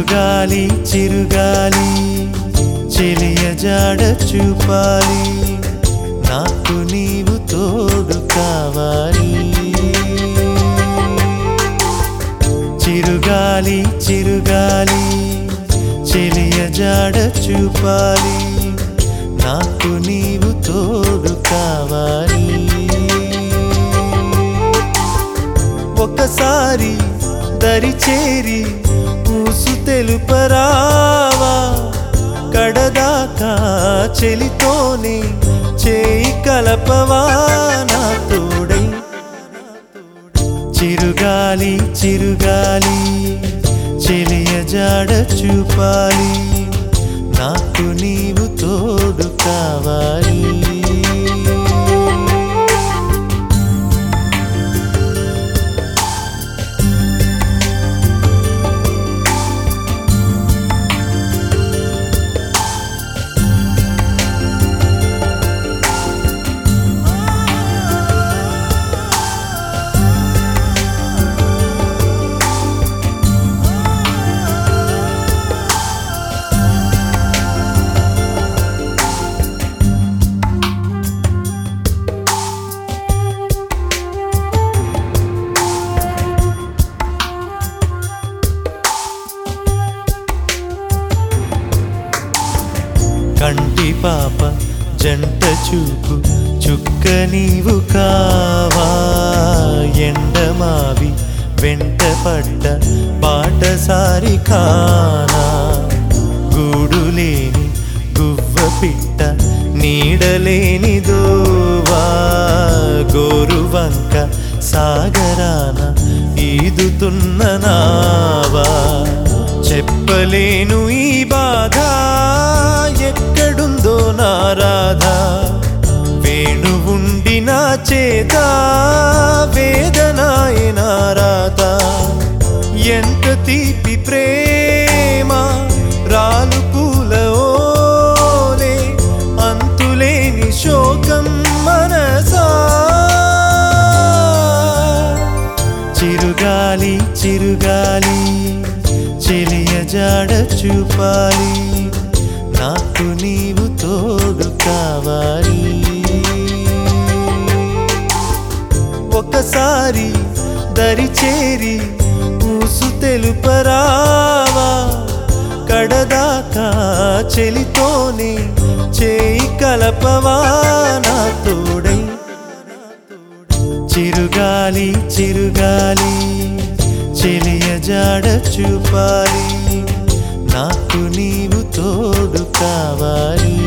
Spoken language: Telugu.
చిరుగాలి చిరుగాలి చెలియ జాడ చూపాలి నాకు నీవు తోడు కావాలి చిరుగాలి చిరుగాలి చెలియ జాడ చూపాలి నాకు నీవు తోడు కావాలి ఒకసారి దరి చేరి ఊసు తెలుపరావా కడదాకా చెలితోనే చేయి కలపవా నా తోడై చిరుగాలి చిరుగాలి చెలియ జాడ చూపాలి నాకు నీవు తోడు కావాలి కంటి పాప జంట చూపు చుక్క నీవు కావా ఎండమావి వెంట పడ్డ బాటసారి కానా గూడు లేని గువ్వ పిట్ట నీడలేని దోవా గోరు వంక సాగరాన ఈదుతున్న నావా చెప్పలేను ఈ బాధ ఎక్కడుందో నా రాధ వేణు ఉండి నా చేత వేదనాయ నా రాత ఎంత తీపి ప్రేమ రాలు పూల ఓలే అంతులేని శోకం మనసా చిరుగాలి చిరుగాలి చెలియ జాడ చూపాలి నాకు నీవు తోడు కావాలి ఒకసారి దరి చేరి ఊసు తెలుపరావా కడదాకా చెలితోనే చేయి కలపవా నా తోడై చిరుగాలి చిరుగాలి చెలియ జాడ చూపాలి నాకు నీవు తోడు కావాలి